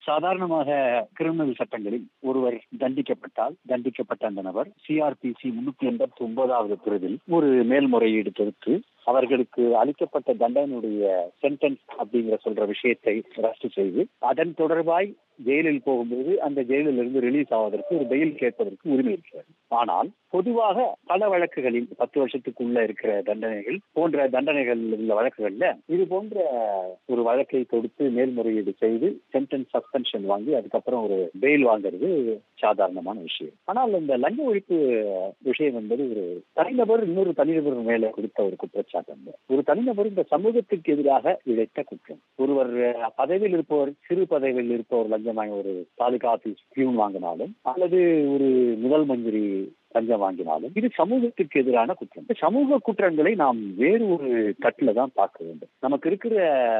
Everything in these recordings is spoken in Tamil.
சாதாரணமாக கிரிமினல் சட்டங்களில் ஒருவர் தண்டிக்கப்பட்டால் தண்டிக்கப்பட்ட அந்த நபர் சிஆர்பிசி முன்னூத்தி எண்பத்தி ஒன்பதாவது பிரிவில் ஒரு மேல்முறையீடு தொடுத்து அவர்களுக்கு அளிக்கப்பட்ட தண்டனையுடைய சென்டென்ஸ் அப்படிங்கிற சொல்ற விஷயத்தை ரத்து செய்து அதன் தொடர்பாய் ஜெயிலில் போகும்போது அந்த ஜெயிலில் இருந்து ரிலீஸ் ஆவதற்கு ஒரு பெயில் கேட்பதற்கு உரிமை இருக்கிறது ஆனால் பொதுவாக பல வழக்குகளில் பத்து வருஷத்துக்குள்ள இருக்கிற தண்டனைகள் போன்ற தண்டனைகள் உள்ள வழக்குகள்ல இது போன்ற ஒரு வழக்கை தொடுத்து மேல்முறையீடு செய்து சென்டென்ஸ் சஸ்பென்ஷன் வாங்கி அதுக்கப்புறம் ஒரு பெயில் வாங்குறது சாதாரணமான விஷயம் ஆனால் இந்த லஞ்ச ஒழிப்பு விஷயம் என்பது ஒரு தனிநபர் இன்னொரு தனிநபர் மேல கொடுத்த ஒரு குற்றச்சாட்டு அல்ல ஒரு தனிநபர் இந்த சமூகத்துக்கு எதிராக இழைத்த குற்றம் ஒருவர் பதவியில் இருப்பவர் சிறு பதவியில் இருப்பவர் லஞ்சமாய் ஒரு தாலுகா ஆபீஸ் பியூன் வாங்கினாலும் அல்லது ஒரு முதல் மந்திரி லஞ்சம் வாங்கினாலும் இது சமூகத்திற்கு எதிரான குற்றம் சமூக குற்றங்களை நாம் வேறு ஒரு தட்டுல தான் பார்க்க வேண்டும் நமக்கு இருக்கிற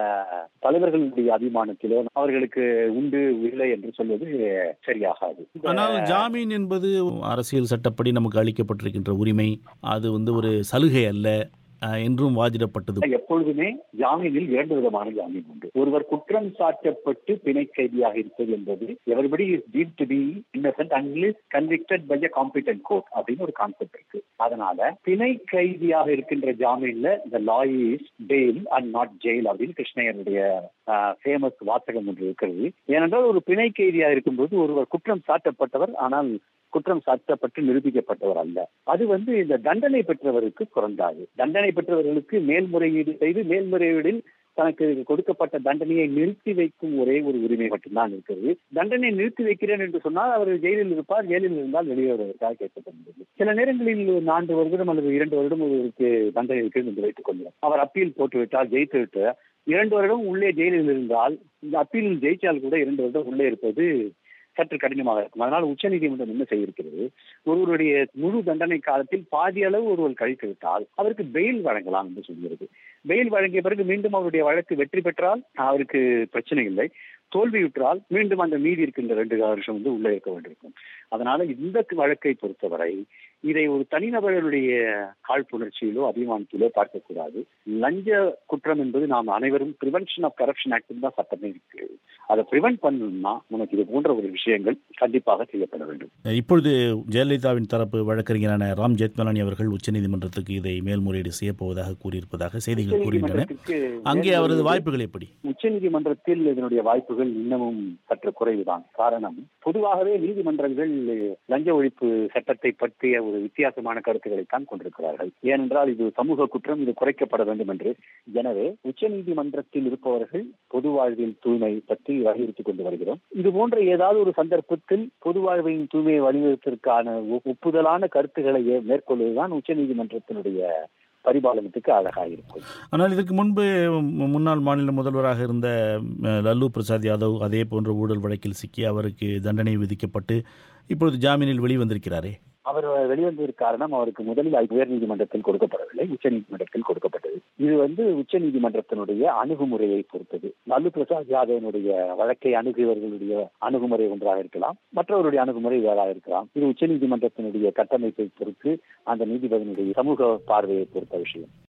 தலைவர்களுடைய அபிமானத்திலோ அவர்களுக்கு உண்டு இல்லை என்று சொல்வது சரியாகாது ஆனால் ஜாமீன் என்பது அரசியல் சட்டப்படி நமக்கு அளிக்கப்பட்டிருக்கின்ற உரிமை அது வந்து ஒரு சலுகை அல்ல என்றும் வாதிடப்பட்டது எப்பொழுதுமே ஜாமீனில் இரண்டு விதமான ஜாமீன் உண்டு ஒருவர் குற்றம் சாட்டப்பட்டு பிணை கைதியாக இருப்பது என்பது எவரிபடி இஸ் டீட் to be innocent unless convicted by a competent court அப்படின்னு ஒரு கான்செப்ட் இருக்கு அதனால பிணை கைதியாக இருக்கின்ற ஜாமீன்ல இந்த law is bail and not jail அப்படின்னு கிருஷ்ணயருடைய ஃபேமஸ் வாசகம் ஒன்று இருக்கிறது ஏனென்றால் ஒரு பிணை கைதியாக இருக்கும்போது ஒருவர் குற்றம் சாட்டப்பட்டவர் ஆனால் குற்றம் சாட்டப்பட்டு நிரூபிக்கப்பட்டவர் அல்ல அது வந்து இந்த தண்டனை பெற்றவருக்கு குறைந்தாது தண்டனை பெற்றவர்களுக்கு மேல்முறையீடு செய்து மேல்முறையீடில் தனக்கு கொடுக்கப்பட்ட தண்டனையை நிறுத்தி வைக்கும் ஒரே ஒரு உரிமை மட்டும்தான் இருக்கிறது தண்டனை நிறுத்தி வைக்கிறேன் என்று சொன்னால் அவர் ஜெயிலில் இருப்பார் ஜெயிலில் இருந்தால் வெளியே வருவதற்காக கேட்கப்படுகிறது சில நேரங்களில் நான்கு வருடம் அல்லது இரண்டு வருடம் ஒருவருக்கு தண்டனை இருக்கிறது என்று வைத்துக் கொள்கிறோம் அவர் அப்பீல் போட்டுவிட்டால் ஜெயித்து விட்டு இரண்டு வருடம் உள்ளே ஜெயிலில் இருந்தால் இந்த அப்பீல் ஜெயிச்சால் கூட இரண்டு வருடம் உள்ளே இருப்பது சற்று கடினமாக இருக்கும் அதனால் உச்சநீதிமன்றம் என்ன செய்திருக்கிறது ஒருவருடைய முழு தண்டனை காலத்தில் பாதி அளவு ஒருவர் கழித்து விட்டால் அவருக்கு பெயில் வழங்கலாம் என்று சொல்கிறது பெயில் வழங்கிய பிறகு மீண்டும் அவருடைய வழக்கு வெற்றி பெற்றால் அவருக்கு பிரச்சனை இல்லை தோல்வியுற்றால் மீண்டும் அந்த மீதி இருக்கின்ற ரெண்டு வருஷம் வந்து உள்ளே இருக்க வேண்டியிருக்கும் அதனால இந்த வழக்கை பொறுத்தவரை இதை ஒரு தனிநபர்களுடைய காழ்ப்புணர்ச்சியிலோ அபிமானத்திலோ பார்க்கக்கூடாது லஞ்ச குற்றம் என்பது நாம் அனைவரும் பிரிவென்ஷன் ஆஃப் கரப்ஷன் ஆக்ட் தான் சட்டமே இருக்கு அதை பிரிவென்ட் பண்ணணும்னா நமக்கு இது போன்ற ஒரு விஷயங்கள் கண்டிப்பாக செய்யப்பட வேண்டும் இப்பொழுது ஜெயலலிதாவின் தரப்பு வழக்கறிஞரான ராம் ஜெத்மலானி அவர்கள் உச்சநீதிமன்றத்துக்கு இதை மேல்முறையீடு செய்யப்போவதாக கூறியிருப்பதாக செய்திகள் கூறுகின்றன அங்கே அவரது வாய்ப்புகள் எப்படி உச்சநீதிமன்றத்தில் இதனுடைய வாய்ப்புகள் இன்னமும் சற்று குறைவுதான் காரணம் பொதுவாகவே நீதிமன்றங்கள் லஞ்ச ஒழிப்பு சட்டத்தை பற்றிய ஒரு வித்தியாசமான கருத்துக்களைத்தான் கொண்டிருக்கிறார்கள் ஏனென்றால் இது சமூக குற்றம் இது குறைக்கப்பட வேண்டும் என்று எனவே உச்சநீதிமன்றத்தில் இருப்பவர்கள் பொது வாழ்வில் தூய்மை பற்றி வலியுறுத்திக் கொண்டு வருகிறோம் இது போன்ற ஏதாவது ஒரு சந்தர்ப்பத்தில் பொது வாழ்வின் தூய்மையை வலியுறுத்திற்கான ஒப்புதலான கருத்துக்களை மேற்கொள்வதுதான் உச்சநீதிமன்றத்தினுடைய பரிபாலனத்துக்கு அழகாக இருக்கும் ஆனால் இதற்கு முன்பு முன்னாள் மாநில முதல்வராக இருந்த லல்லு பிரசாத் யாதவ் அதே போன்ற ஊழல் வழக்கில் சிக்கி அவருக்கு தண்டனை விதிக்கப்பட்டு இப்பொழுது ஜாமீனில் வெளிவந்திருக்கிறாரே அவர் வெளிவந்ததற்கு காரணம் அவருக்கு முதலில் உயர் நீதிமன்றத்தில் கொடுக்கப்படவில்லை உச்ச நீதிமன்றத்தில் கொடுக்கப்பட்டது இது வந்து உச்ச நீதிமன்றத்தினுடைய அணுகுமுறையை பொறுத்தது லல்லு பிரசாத் யாதவனுடைய வழக்கை அணுகுவர்களுடைய அணுகுமுறை ஒன்றாக இருக்கலாம் மற்றவருடைய அணுகுமுறை வேறாக இருக்கலாம் இது உச்ச நீதிமன்றத்தினுடைய கட்டமைப்பை பொறுத்து அந்த நீதிபதியினுடைய சமூக பார்வையை பொறுத்த விஷயம்